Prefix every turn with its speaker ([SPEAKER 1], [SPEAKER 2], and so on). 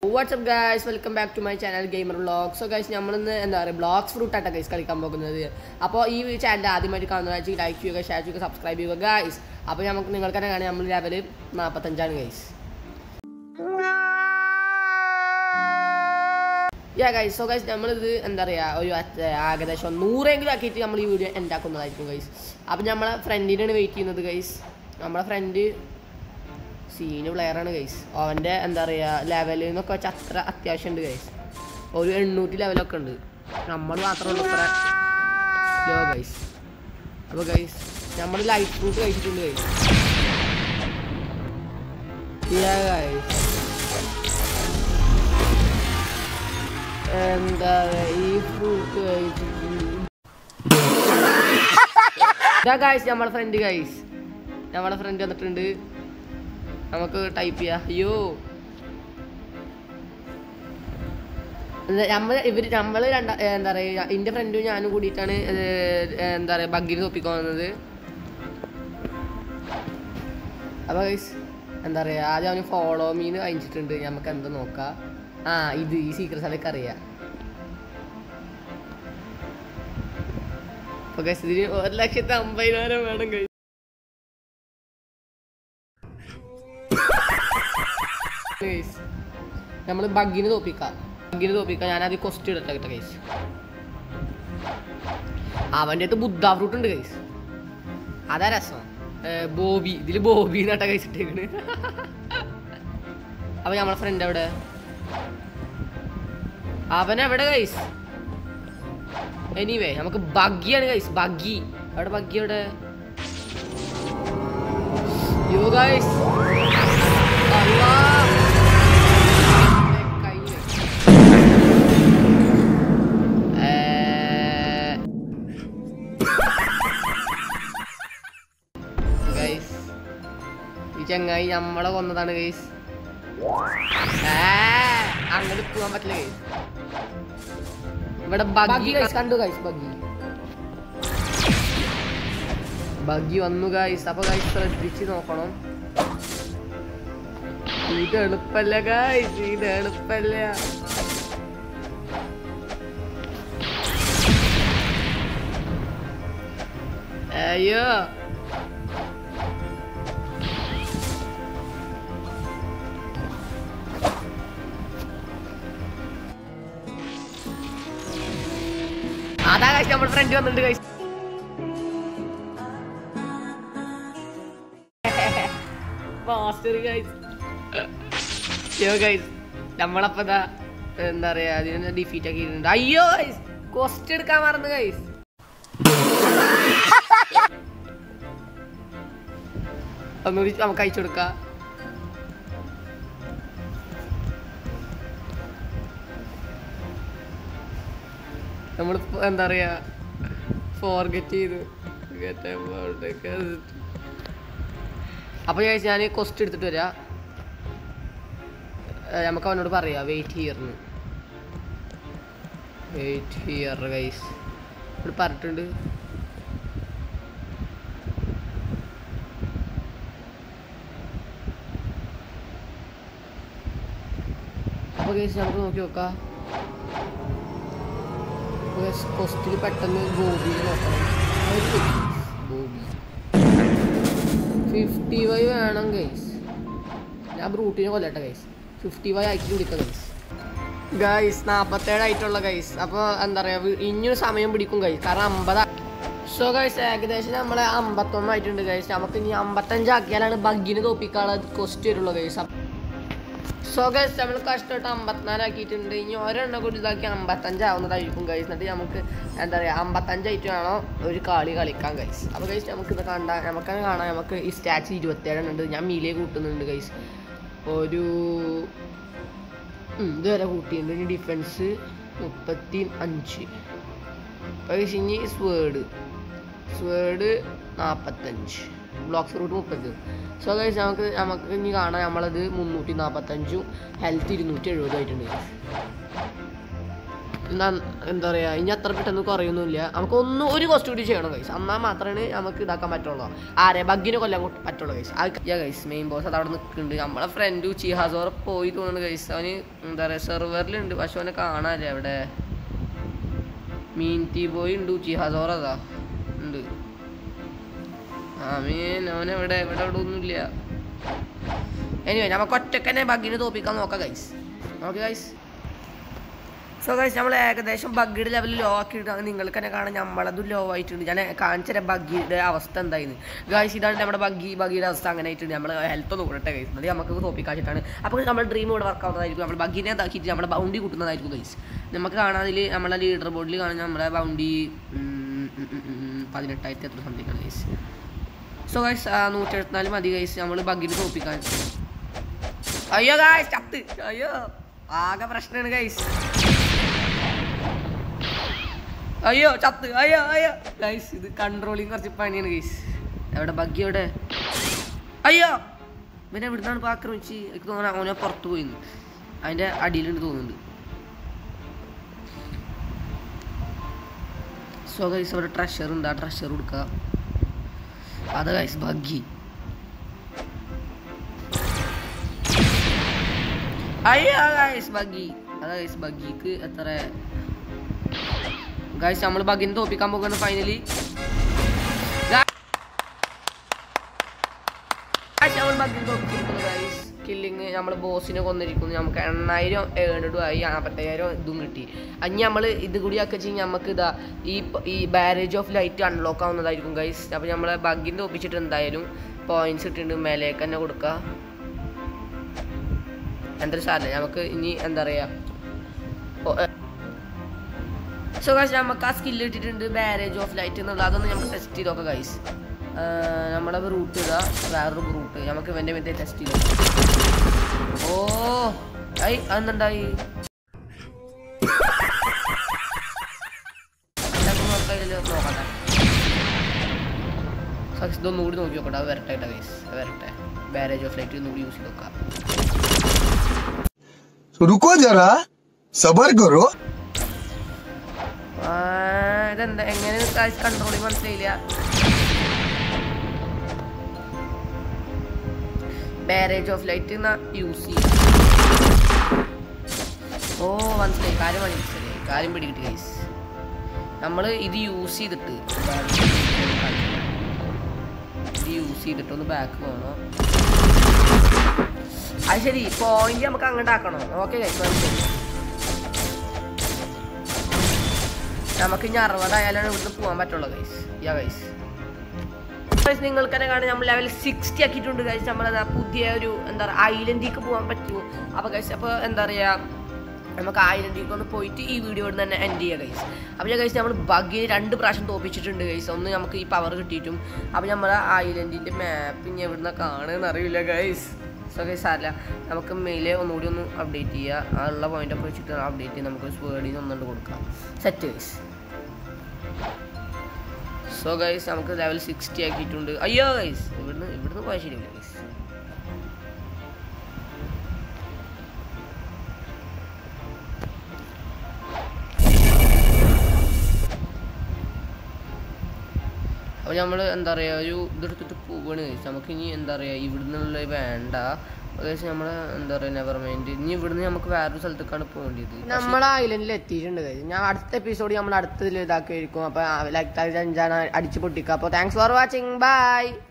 [SPEAKER 1] WhatsApp guys welcome back to my channel gamer vlogs so guys നമ്മളിന്ന് എന്താ പറയുക blogs fruit ആയിട്ടാണ് guys കളിക്കാൻ പോകുന്നത് അപ്പോൾ ഈ ചാനൽ ആദ്യമായിട്ട് കാണുന്നതായിട്ട് ലൈക്ക് ചെയ്യുക ഷെയർ ചെയ്യുക സബ്സ്ക്രൈബ് ചെയ്യുക ഗൈസ് അപ്പോൾ നമുക്ക് നിങ്ങൾക്ക് തന്നെ കാണാം നമ്മൾ ലെവൽ നാൽപ്പത്തഞ്ചാണ് guys yeah guys so guys നമ്മളിത് എന്താ പറയുക ഒരു അറ്റ് ഏകദേശം നൂറെങ്കിലും ആക്കിയിട്ട് നമ്മൾ ഈ വീഡിയോ ഉണ്ടാക്കുന്നതായിരിക്കും ഗൈസ് അപ്പം നമ്മളെ ഫ്രണ്ടിനാണ് വെയിറ്റ് ചെയ്യുന്നത് ഗൈസ് നമ്മളെ ഫ്രണ്ട് സീന് പ്ലെയറാണ് ഗൈസ് അവൻ്റെ എന്താ പറയുക ലെവലിൽ നിന്നൊക്കെ വെച്ച് അത്ര അത്യാവശ്യം ഉണ്ട് ഗൈസ് ഒരു എണ്ണൂറ്റി ലെവലൊക്കെ ഉണ്ട് നമ്മൾ മാത്രമേ ഇത്ര ലോ ഗൈസ് അപ്പോൾ ഗൈസ് നമ്മൾ ലൈറ്റ് ഫ്രൂട്ട് കഴിച്ചിട്ടുണ്ട് ഗൈസ് ഗൈസ് എന്താ ഈ ഫ്രൂട്ട് ഇതാ ഗൈസ് നമ്മളെ ഫ്രണ്ട് ഗൈസ് നമ്മളെ ഫ്രണ്ട് വന്നിട്ടുണ്ട് നമുക്ക് ടൈപ്പ് ചെയ്യാം അയ്യോ നമ്മൾ ഇവർ നമ്മൾ രണ്ട എന്താ പറയുക എൻ്റെ ഫ്രണ്ടും ഞാനും കൂടിയിട്ടാണ് ഇത് എന്താ പറയുക ബഗ്ഗിന് തൊപ്പിക്കാൻ വന്നത് അപ്പോൾ ഗൈസ് എന്താ പറയുക ആദ്യം അവന് ഫോളോ മീന്ന് കഴിഞ്ഞിട്ടുണ്ട് നമുക്ക് എന്താ നോക്കാം ആ ഇത് ഈ സീക്രട്ട് സ്ഥലമൊക്കെ അറിയാം അപ്പോൾ ഗൈസ് ഇതിന് ഒരു ലക്ഷത്തി അമ്പതിനായിരം വേണം ഗൈസ് ഗൈസ് നമ്മൾ ബഗ്ഗിന് തോപ്പിക്കാം ബഗ്ഗിന് തോപ്പിക്കാം ഞാനത് കൊസ്റ്റ് ഇടട്ടെ കേട്ടോ ഗൈസ് അവൻ്റെ അടുത്ത് ബുദ്ധ ഫ്രൂട്ട് ഉണ്ട് ഗൈസ് അതാ രസം ഏ, ബോബി ഇതിൽ ബോബി നട്ട കഴിച്ചിട്ടേക്കണ് അപ്പൊ നമ്മളെ ഫ്രണ്ട് എവിടെ അവൻ എവിടെ ഗൈസ് എനിവേ നമുക്ക് ബഗ്ഗിയാണ് ഗൈസ് ബഗ്ഗി എവിടെ ബഗ്ഗി എവിടെ യോ ഗൈസ് അല്ലാ കഴിഞ്ഞു ഏ ഗൈസ് ഈ ചങ്ങായി നമ്മളെ കൊന്നതാണ് ഗൈസ് അങ്ങോട്ട് പോകാൻ പറ്റില്ല ഗൈസ് ഇവിടെ ബഗ്ഗി ഗൈസ് കണ്ടു ഗൈസ് ബഗ്ഗി ബഗ്ഗി വന്നു ഗൈസ് അപ്പൊ ഗൈസ് ശ്രദ്ധിച്ച് നോക്കണം ഇത് എളുപ്പല്ല ഗൈസ് ഇത് എളുപ്പല്ല അയ്യോ അതാ കഴിച്ച് നമ്മുടെ ഫ്രണ്ട് വന്നിട്ടുണ്ട് കഴിച്ച് മാസ്റ്റർ ഗൈസ് യോ ഗൈസ് നമ്മളപ്പോ ദാ എന്താ പറയാ അതിനെ ഡിഫീറ്റ് ആക്കിയിട്ടുണ്ട് അയ്യോ ഗൈസ് കോസ്റ്റ് എടുക്കാൻ മറന്നു ഗൈസ് ഒന്നുകൂടി നമുക്ക് അയച്ചു കൊടുക്കാം നമ്മൾ എന്താ പറയാ ഫോർഗറ്റ് ചെയ്തു Get about it. അപ്പൊ ഞാൻ ഞാൻ കൊസ്റ്റ് എടുത്തിട്ട് വരാം ഏ, നമുക്ക് അവനോട് പറയാം വെയിറ്റ് ഹിയർന്ന് വെയിറ്റ് ഹിയർ ഗൈസ് ഇവിടെ പറഞ്ഞിട്ടുണ്ട് അപ്പൊ ഗൈസ് നമുക്ക് നോക്കി നോക്കാം കൊസ്റ്റിൽ പെട്ടെന്ന് ഗോപിയിൽ നോക്കണം ഗോപി ഫിഫ്റ്റി ഫൈവ് വേണം ഗൈസ് ഞാൻ ബ്രൂട്ടിനെ കൊല്ലട്ടെ ഗൈസ് ഫിഫ്റ്റി ഫൈവ് ആയിട്ട് വിളിക്കാം ഗൈസ് ഗൈസ് നാൽപ്പത്തേഴ് ആയിട്ടുള്ള ഗൈസ് അപ്പോൾ എന്താ പറയുക ഇനിയൊരു സമയം പിടിക്കും ഗൈസ് കാരണം അമ്പത് സോ ഗൈസ് ഏകദേശം നമ്മളെ അമ്പത്തൊന്നായിട്ടുണ്ട് ഗൈസ് നമുക്ക് ഇനി അമ്പത്തഞ്ചാക്കിയാലാണ് ബഗ്ഗിന് തോപ്പിക്കാനുള്ള കോസ്റ്റ് വരുള്ളൂ ഗൈസ് സോ ഗൈസ് നമ്മൾ കഷ്ടപ്പെട്ട് അമ്പത്തിനാലാക്കിയിട്ടുണ്ട് ഇനി ഒരെണ്ണം കൂടി ഇതാക്കി അമ്പത്തഞ്ചാവുന്നതായിരിക്കും ഗൈസ് എന്നിട്ട് നമുക്ക് എന്താ പറയുക അമ്പത്തഞ്ചായിട്ട് വേണം ഒരു കളി കളിക്കാൻ ഗൈസ് അപ്പോൾ ഗൈസ് നമുക്ക് ഇത് കണ്ട നമുക്ക് കാണാം നമുക്ക് ഈ സ്റ്റാച്ച് ഇരുപത്തേഴെണ്ണം ഉണ്ട് ഞാൻ മീലേ കൂട്ടുന്നുണ്ട് ഗൈസ് ഒരു ഉം, ഇതുവരെ കൂട്ടിയിട്ടുണ്ട് ഇനി ഡിഫൻസ് മുപ്പത്തി അഞ്ച് ഗൈസ് ഇനി സ്വേഡ് സ്വേഡ് നാൽപ്പത്തഞ്ച് ബ്ലോക്ക് ഫ്രൂട്ട് മുപ്പത് സോ ഗൈസ് നമുക്ക് നമുക്ക് ഇനി കാണാം നമ്മളത് മുന്നൂറ്റി നാൽപ്പത്തഞ്ചും ഹെൽത്ത് ഇരുന്നൂറ്റി എഴുപതും ആയിട്ടുണ്ട് guys. എന്നാ എന്താ പറയുക ഇനി അത്ര പെട്ടെന്ന് കുറയൊന്നുമില്ല നമുക്ക് ഒന്ന് ഒരു കോസ്റ്റ് കൂടി ചെയ്യണം കൈസ് എന്നാൽ മാത്രമേ നമുക്ക് ഇതാക്കാൻ പറ്റുള്ളൂ ആരെ ബഗ്ഗിനെ കൊല്ലാൻ കൊ- പറ്റുള്ളൂ കൈസ് ആ കൈസ് മെയിൻ ബോസ് അത് അവിടെ നിൽക്കുന്നുണ്ട് നമ്മളെ ഫ്രണ്ട് ചിഹാസോറ പോയി തോന്നുന്നു കൈസ് അവന് എന്താ പറയുക സെർവറിലുണ്ട് പക്ഷെ അവനെ കാണാല്ലേ അവിടെ മീൻ തീ പോയി ഉണ്ട് ചിഹാസോറ അതാ ഉണ്ട് ആ മീൻ അവനെവിടെ ഇവിടെ ഇവിടെ ഒന്നുമില്ല എനിവേ നമുക്ക് ഒറ്റക്കന്നെ ബഗ്ഗിനെ തോപ്പിക്കാൻ നോക്കാം guys okay guys so guys നമ്മൾ ഏകദേശം ബഗ്ഗിയുടെ ലെവൽ ലോ ആക്കിയിട്ടാണ് നിങ്ങൾക്ക് തന്നെ കാണാൻ നമ്മളതും ലോ ആയിട്ടുണ്ട് ഞാൻ കാണിച്ച ബഗ്ഗിയുടെ അവസ്ഥ എന്തായിരുന്നു ഗൈസ് ഇതാണ് നമ്മുടെ ബഗ്ഗി ബഗ്ഗിയുടെ അവസ്ഥ അങ്ങനെ ആയിട്ടുണ്ട് നമ്മൾ ഹെൽത്ത് ഒന്ന് കൂടട്ടെ ഗൈസ് അത് നമുക്ക് തോപ്പിക്കാച്ചിട്ടാണ് അപ്പോൾ നമ്മൾ ഡ്രീം ഇവിടെ വർക്ക് ആവുന്നതായിരിക്കും നമ്മൾ ബഗ്ഗിനെ ഇതാക്കിയിട്ട് നമ്മുടെ ബൗണ്ടി കൂട്ടുന്നതായിരിക്കും ഗൈസ് നമുക്ക് കാണാതിൽ നമ്മളെ ലീഡർ ബോർഡിൽ കാണാൻ നമ്മുടെ ബൗണ്ടി പതിനെട്ടായിരത്തി എത്ര സംതിങ് ആണ് ഗൈസ് സോ ഗൈസ് നൂറ്റി എഴുപത്തിനാല് മതി ഗൈസ് നമ്മൾ ബഗ്ഗിനെ തോപ്പിക്കാൻ അയ്യോ ഗൈസ് ചത്ത് അയ്യോ ആകെ പ്രശ്നമാണ് ഗൈസ് അയ്യോ ചത്ത് അയ്യോ അയ്യോ ഗൈസ് ഇത് കൺട്രോളിങ് കുറച്ച് പണിയാണ് ഗൈസ് എവിടെ ബഗ്ഗി എവിടെ അയ്യോ ഇവനെ എവിടുന്നാണ് ഇപ്പോൾ ആക്രമിച്ച് എനിക്ക് തോന്നുന്നു അവനെ പുറത്ത് പോയിന്ന് അതിൻ്റെ അടിയിലുണ്ട് തോന്നുന്നുണ്ട് സോ ഗൈസ് അവിടെ ട്രഷർ ഉണ്ട് ആ ട്രഷർ കൊടുക്കുക അത് ഗൈസ് ബഗ്ഗി അയ്യോ ഗൈസ് ബഗ്ഗി അതാ ഗൈസ് ബഗ്ഗിക്ക് എത്ര ഗൈസ് നമ്മൾ ബഗ്ഗിനെ തോപ്പിക്കാൻ പോകുന്ന ഫൈനലി നമ്മൾ ബഗ്ഗിനെ തോപ്പിച്ചിരിക്കുന്നു ഗൈസ് കില്ലിങ് നമ്മൾ ബോസിനെ കൊന്നിരിക്കുന്നു നമുക്ക് എണ്ണായിരം ഏണിടും ആയി നാൽപ്പത്തയ്യായിരം ഇതും കിട്ടി അഞ്ഞ് നമ്മൾ ഇത് കൂടി ആക്കി വെച്ച് നമുക്ക് ഇതാ ഈ പ- ഈ ബാരേജ് ഓഫ് ലൈറ്റ് അൺലോക്ക് ആവുന്നതായിരിക്കും ഗൈസ് അപ്പോൾ നമ്മൾ ബഗ്ഗിനെ തോപ്പിച്ചിട്ട് എന്തായാലും പോയിന്റ്സ് ഇട്ടിട്ടുണ്ട് മേലേക്ക് തന്നെ കൊടുക്കുക എന്തൊരു സാധനം നമുക്ക് ഇനി എന്താ പറയുക സോ ഗൈസ് നമുക്ക് ആ സ്കില്ല് ഇട്ടിട്ടുണ്ട് ബാരേജ് ഓഫ് ലൈറ്റ് എന്നുള്ളത് അതൊന്ന് നമുക്ക് ടെസ്റ്റ് ചെയ്ത് നോക്കാം ഗൈസ് നമ്മളെ റൂട്ട് ഇതാ വേറൊരു റൂട്ട് നമുക്ക് ഇവൻ്റെ മറ്റേ ടെസ്റ്റ് ചെയ്ത് നോക്കാം ഓ ഐ അതെന്തുണ്ടായി നോക്കട്ടെ സക്സ് ഇതൊന്നും കൂടി നോക്കി നോക്കട്ടെ അത് വരട്ടെ കേട്ടോ ഗൈസ് അത് വരട്ടെ ബാരേജ് ഓഫ് ലൈറ്റ് ഒന്നും കൂടി യൂസ് ചെയ്ത് നോക്കാം
[SPEAKER 2] रुको जरा सबर करो
[SPEAKER 1] ആ, ഇതെന്താ എങ്ങനെ കൺട്രോളിങ് മനസ്സിലായില്ല ബാരേജ് ഓഫ് ലൈറ്റ് യൂസ് ചെയ്യും ഓ മനസ്സിലായി കാര്യം മനസ്സിലായി കാര്യം പിടികിട്ടി ഗൈസ് നമ്മൾ ഇത് യൂസ് ചെയ്തിട്ട് ഇത് യൂസ് ചെയ്തിട്ട് ഒന്ന് ബാക്ക് പോകണം അത് ശരി പോയിന്റ് നമുക്ക് അങ്ങോട്ട് ആക്കണം ഓക്കെ ഗൈസ് മനസ്സിലായി നമുക്ക് ഇനി അറുപതായാലാണ് ഇവിടുന്ന് പോകാൻ പറ്റുള്ളൂ ഗൈസ് യാ ഗൈസ് ഗൈസ് നിങ്ങൾക്ക് തന്നെ കാണാം നമ്മൾ ലെവൽ സിക്സ്റ്റി ആക്കിയിട്ടുണ്ട് ഗൈസ് നമ്മളത് പുതിയ ഒരു എന്താ പറയുക ഐലൻഡിലേക്ക് പോകാൻ പറ്റുമോ അപ്പോൾ ഗൈസ് അപ്പോൾ എന്താ പറയുക നമുക്ക് ഐലൻഡിലേക്ക് ഒന്ന് പോയിട്ട് ഈ വീഡിയോ ഇവിടെ തന്നെ എൻഡ് ചെയ്യാം ഗൈസ് അപ്പോൾ ഞാൻ ഗൈസ് നമ്മൾ ബഗ്ഗിന് രണ്ട് പ്രാവശ്യം തോപ്പിച്ചിട്ടുണ്ട് ഗൈസ് ഒന്ന് നമുക്ക് ഈ പവർ കിട്ടിയിട്ടും അപ്പോൾ നമ്മൾ ഐലൻഡിൻ്റെ മാപ്പ് ഇനി എവിടുന്ന കാണുമെന്ന് അറിയില്ല ഗൈസ് സോ ഗൈസ് അല്ല നമുക്ക് മെയിലെ ഒന്നുകൂടി ഒന്ന് അപ്ഡേറ്റ് ചെയ്യുക ആ ഉള്ള പോയിൻ്റൊക്കെ വെച്ചിട്ട് അപ്ഡേറ്റ് ചെയ്ത് നമുക്ക് സ്പേഡിൽ ഒന്നുകൊണ്ട് കൊടുക്കാം സെറ്റ് ഗൈസ് സോ ഗൈസ് നമുക്ക് ലെവൽ സിക്സ്റ്റി ആക്കിയിട്ടുണ്ട് അയ്യോ ഗൈസ് ഇവിടുന്ന് ഇവിടുന്ന് പോയാൽ ശരിയില്ല ഗൈസ് അപ്പോൾ നമ്മൾ എന്താ പറയുക ഒരു ഇതെടുത്തിട്ട് പോവുകയാണ് കഴിച്ച് നമുക്ക് ഇനി എന്താ പറയുക ഇവിടുന്നുള്ള വേണ്ട ഏകദേശം നമ്മൾ എന്താ പറയുക നെവർ മൈൻഡ് ഇനി ഇവിടുന്ന് നമുക്ക് വേറൊരു സ്ഥലത്തേക്കാണ് പോകേണ്ടത് നമ്മൾ ഐലൻഡിൽ എത്തിയിട്ടുണ്ട് കഴിച്ച് ഞാൻ അടുത്ത എപ്പിസോഡ് നമ്മൾ അടുത്തതിൽ ഇതാക്കിയിരിക്കും അപ്പോൾ ലൈക്ക് അടിച്ച് പൊട്ടിക്കുക അപ്പോൾ താങ്ക്സ് ഫോർ വാച്ചിങ് ബൈ